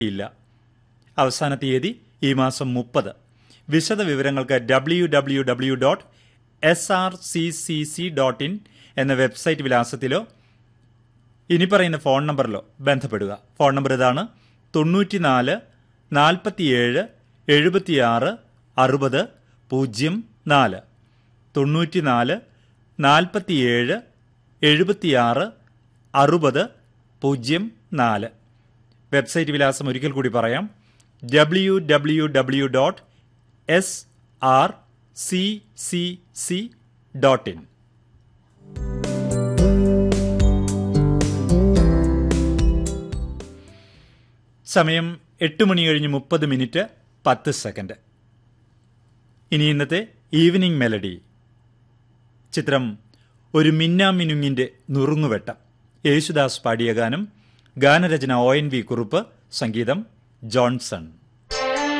ഇല്ല അവസാന തീയതി ഈ മാസം മുപ്പത് വിശദ വിവരങ്ങൾക്ക് W W W dot S R C C C dot in എന്ന വെബ്സൈറ്റ് വിലാസത്തിലോ ഇനി പറയുന്ന ഫോൺ നമ്പറിലോ ബന്ധപ്പെടുക ഫോൺ നമ്പർ ഇതാണ് തൊണ്ണൂറ്റിനാല് നാൽപ്പത്തിയേഴ് എഴുപത്തിയാറ് അറുപത് പൂജ്യം നാല് തൊണ്ണൂറ്റിനാല് നാൽപ്പത്തിയേഴ് എഴുപത്തിയാറ് അറുപത് പൂജ്യം നാല് വെബ്സൈറ്റ് വിലാസം ഒരിക്കൽ കൂടി പറയാം W W W dot S R C C C dot in സമയം എട്ട് മണി കഴിഞ്ഞ് മുപ്പത് മിനിറ്റ് പത്ത് സെക്കൻഡ് ഇനി ഇന്നത്തെ ഈവനിംഗ് മെലഡി ചിത്രം ഒരു മിന്നാമിനുങ്ങിന്റെ നുറുങ്ങുവെട്ടം യേശുദാസ് പാടിയ ഗാനം ഗാനരചന ഒ എൻ വി കുറുപ്പ് സംഗീതം ജോൺസൺ